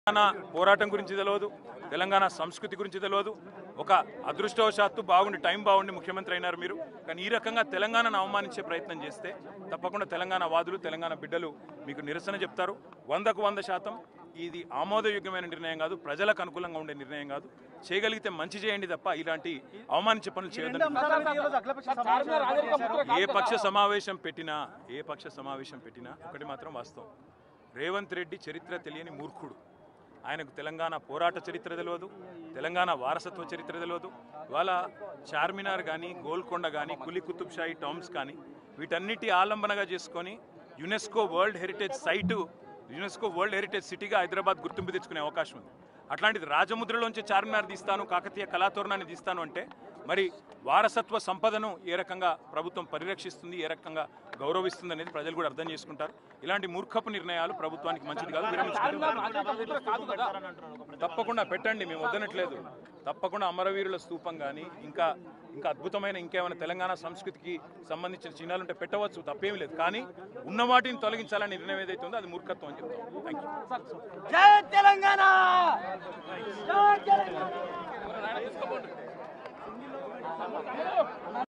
తెలంగాణ పోరాటం గురించి తెలియదు తెలంగాణ సంస్కృతి గురించి తెలియదు ఒక అదృష్టవశాత్తు బాగుండి టైం బాగుండి ముఖ్యమంత్రి అయినారు మీరు కానీ ఈ రకంగా తెలంగాణను అవమానించే ప్రయత్నం చేస్తే తప్పకుండా తెలంగాణ వాదులు తెలంగాణ బిడ్డలు మీకు నిరసన చెప్తారు వందకు వంద శాతం ఇది ఆమోదయోగ్యమైన నిర్ణయం కాదు ప్రజలకు అనుకూలంగా ఉండే నిర్ణయం కాదు చేయగలిగితే మంచి చేయండి తప్ప ఇలాంటి అవమానించే పనులు చేయొద్దని ఏ పక్ష సమావేశం పెట్టినా ఏ పక్ష సమావేశం పెట్టినా ఒకటి మాత్రం వాస్తవం రేవంత్ రెడ్డి చరిత్ర తెలియని మూర్ఖుడు ఆయనకు తెలంగాణ పోరాట చరిత్ర తెలియదు తెలంగాణ వారసత్వ చరిత్ర తెలియదు ఇవాళ చార్మినార్ కానీ గోల్కొండ కానీ కులి కుతుబ్ షాహీ టామ్స్ కానీ వీటన్నిటి ఆలంబనగా చేసుకొని UNESCO world heritage site UNESCO world heritage సిటీగా హైదరాబాద్ గుర్తింపు తెచ్చుకునే అవకాశం ఉంది అట్లాంటిది రాజముద్రలోంచి చార్మినార్ తీస్తాను కాకతీయ కళాతోరణాన్ని తీస్తాను అంటే మరి వారసత్వ సంపదను ఏ రకంగా ప్రభుత్వం పరిరక్షిస్తుంది ఏ రకంగా గౌరవిస్తుంది అనేది ప్రజలు కూడా అర్థం చేసుకుంటారు ఇలాంటి మూర్ఖపు నిర్ణయాలు ప్రభుత్వానికి మంచిది కాదు విరమించుకుంటారు తప్పకుండా పెట్టండి మేము వద్దనట్లేదు తప్పకుండా అమరవీరుల స్తూపం కానీ ఇంకా ఇంకా అద్భుతమైన ఇంకేమైనా తెలంగాణ సంస్కృతికి సంబంధించిన చిహ్నాలు ఉంటే పెట్టవచ్చు తప్పేమీ లేదు కానీ ఉన్న వాటిని తొలగించాలని నిర్ణయం ఏదైతే ఉందో అది మూర్ఖత్వం అని చెప్తాం థ్యాంక్ యూ జై తెలంగాణ జై తెలంగాణ